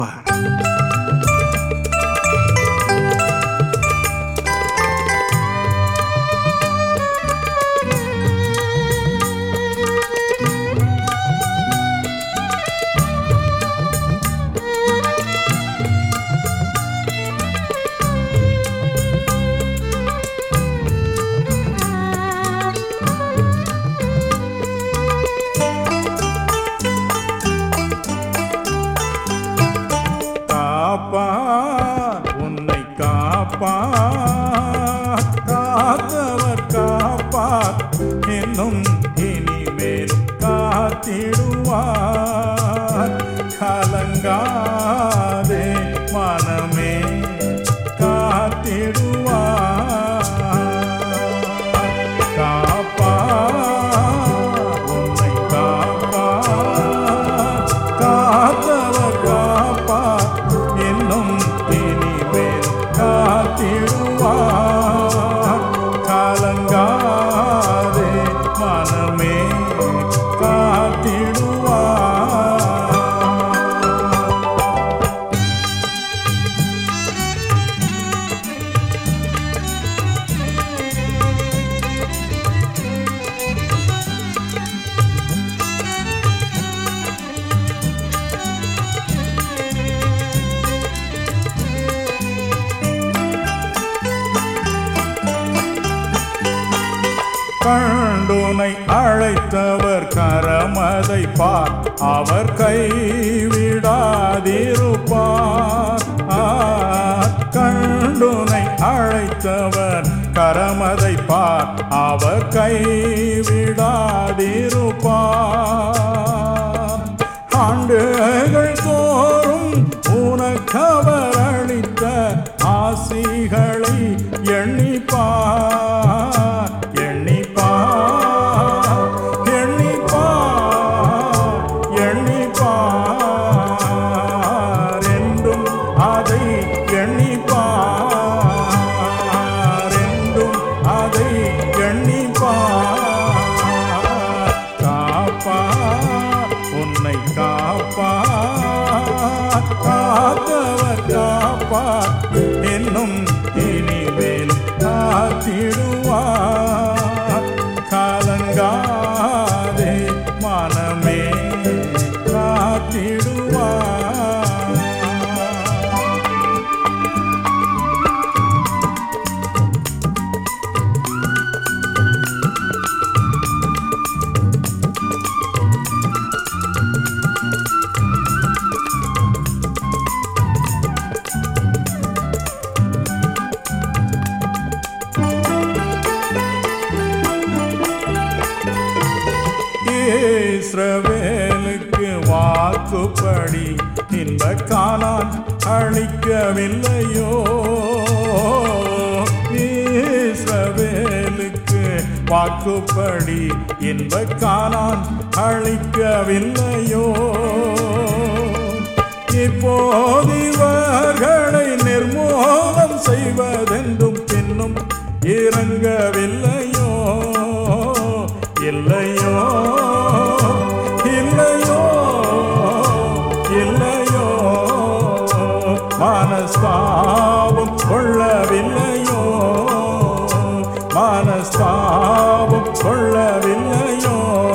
காப்பா உன்னை காப்பா காத்தவர் காப்பா என்னும் இனிமேலும் காத்திடுவார் கலங்காதே மனமே காத்திடுவார் காப்பா உன்னை காப்பா காத்தவர் காப்பா என்னும் இனிமேல் காத்திடுவார் கலங்காதே மனமே காத்திடுவார் கண்டுனை அழைத்தவர் கரமதை பார் அவர் கைவிடாதிருப்பார் ஆ, கண்டுனை அழைத்தவர் கரமதை பார் அவர் கைவிடாதிருப்பார் ஆண்டுகள் தோறும் உனக்கவர் அளித்த ஆசிகளை எண்ணிப்பார் எண்ணிப்பார் எண்ணிப்பார் எண்ணிப்பார் என்றும் அதை எண்ணிப்பார் என்றும் அதை எண்ணிப்பார் காப்பா உன்னை காப்பா காத்தவர் காப்பா என்னும் இனிமேல் காத்திடுவார் காலங்காதே மனமே காத்திடுவார் இஸ்ரவேலுக்கு வாக்குப்படி இன்ப காணான் அழிக்கவில்லையோ இஸ்ரவேலுக்கு வாக்குப்படி இன்ப காணான் அழிக்கவில்லையோ இப்போது இவர்களை நிர்மூலம் செய்வதென்றும் பின்னும் இறங்கவில்லையோ இல்லையோ இல்லையோ இல்லையோ மனஸ்தாபம் கொள்ளவில்லையோ மனஸ்தாபம் கொள்ளவில்லையோ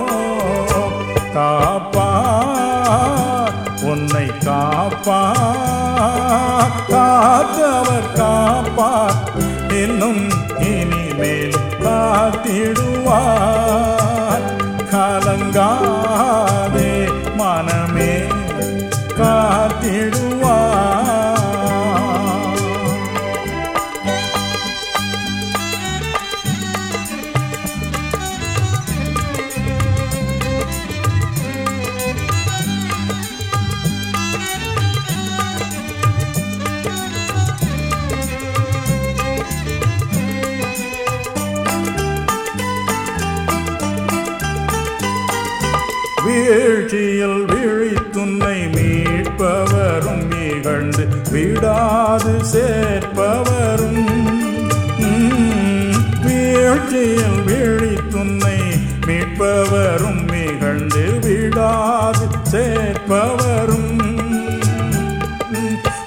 காப்பா உன்னை காப்பா காத்தவர் காப்பா இன்னும் இனிமேல் காத்திடுவார் கலங்காதே மனமே காத்திடுவார் வீழ்ச்சியில் விழித்துன்னை மீட்பவரும் இகழ்ந்து விடாது சேர்ப்பவரும் உம், வீழ்ச்சியில் விழித்துன்னை மீட்பவரும் இகழ்ந்து விடாது சேர்ப்பவரும்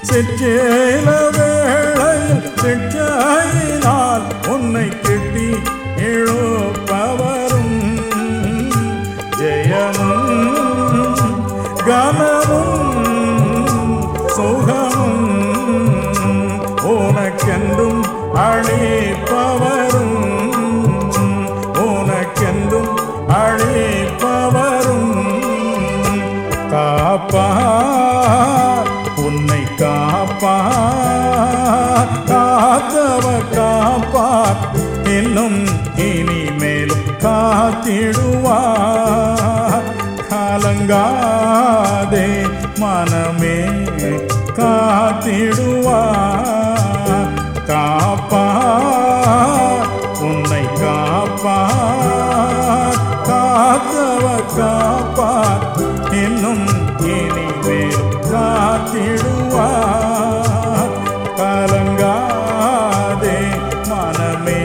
சிற்றேல வேளையில் சிற்றையினால் உன்னை கிட்டி இழுப்பவரும் ஜெயமும் கனமும் சுகமும் உனக்கென்றும் அழிப்பவரும் உனக்கென்றும் அழிப்பவரும் காப்பார் உன்னை காப்பார் காத்தவ காப்பார் இன்னும் இனிமேலும் காத்திடுவார் காலங்காதே மனமே காத்திடுவார் காப்பார் உன்னை காப்பார் காத்தவ காப்பார் இன்னும் இனிமேல் காத்திடுவார் கலங்காதே மனமே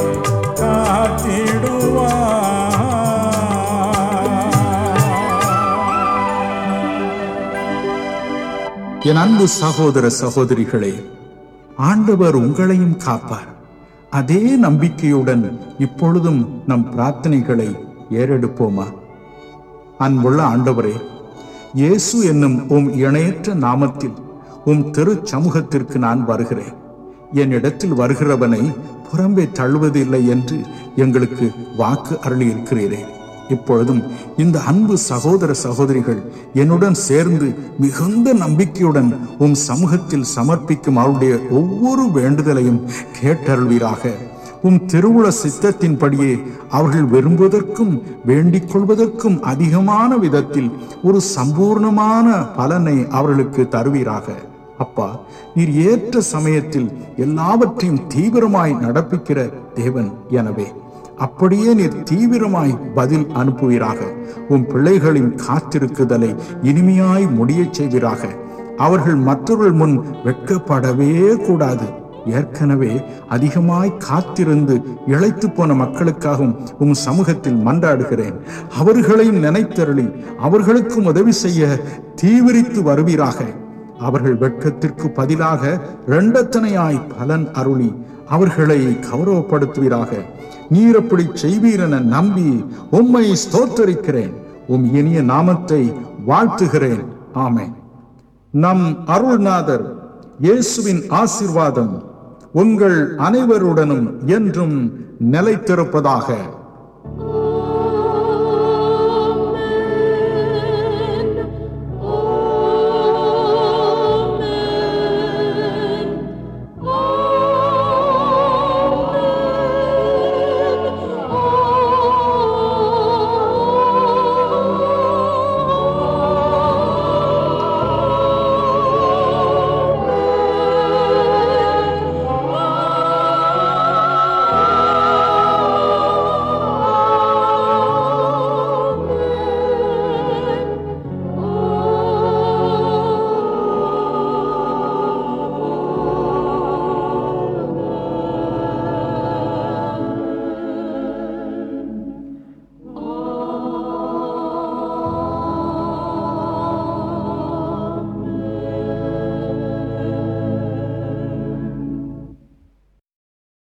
காத்திடுவார் என் அன்பு சகோதர சகோதரிகளே ஆண்டவர் உங்களையும் காப்பார் அதே நம்பிக்கையுடன் இப்பொழுதும் நம் பிரார்த்தனைகளை ஏறெடுப்போமா அன்புள்ள ஆண்டவரே இயேசு என்னும் உம் இணையற்ற நாமத்தில் உம் திரு சமூகத்திற்கு நான் வருகிறேன் என்னிடத்தில் வருகிறவனை புறம்பே தள்ளுவதில்லை என்று எங்களுக்கு வாக்கு அருளியிருக்கிறீரே இப்பொழுதும் இந்த அன்பு சகோதர சகோதரிகள் என்னுடன் சேர்ந்து மிகுந்த நம்பிக்கையுடன் உம் சமூகத்தில் சமர்ப்பிக்கும் அவருடைய ஒவ்வொரு வேண்டுதலையும் கேட்டருள்வீராக உம் திருவுள சித்தத்தின்படியே அவர்கள் விரும்புவதற்கும் வேண்டிக் கொள்வதற்கும் அதிகமான விதத்தில் ஒரு சம்பூர்ணமான பலனை அவர்களுக்கு தருவீராக அப்பா நீர் ஏற்ற சமயத்தில் எல்லாவற்றையும் தீவிரமாய் நடப்பிக்கிற தேவன் எனவே அப்படியே நீர் தீவிரமாய் பதில் அனுப்புவீராக உன் பிள்ளைகளின் காத்திருக்குதலை இனிமையாய் முடியச் செய்வீராக அவர்கள் மற்றவர்கள் முன் வெட்கப்படவே கூடாது ஏற்கனவே அதிகமாய் காத்திருந்து இழைத்து போன மக்களுக்காகவும் உம் சமூகத்தில் மன்றாடுகிறேன் அவர்களையும் நினைத்தருளி அவர்களுக்கும் உதவி செய்ய தீவிரித்து வருவீராக அவர்கள் வெட்கத்திற்கு பதிலாக இரண்டத்தனையாய் பலன் அருளி அவர்களை கௌரவப்படுத்துவீராக நீர் அப்படி செய்வீரென நம்பி உம்மை ஸ்தோத்தரிக்கிறேன் உம் இனிய நாமத்தை வாழ்த்துகிறேன் ஆமென் நம் அருள்நாதர் இயேசுவின் ஆசிர்வாதம் உங்கள் அனைவருடனும் என்றும் நிலைத்திருப்பதாக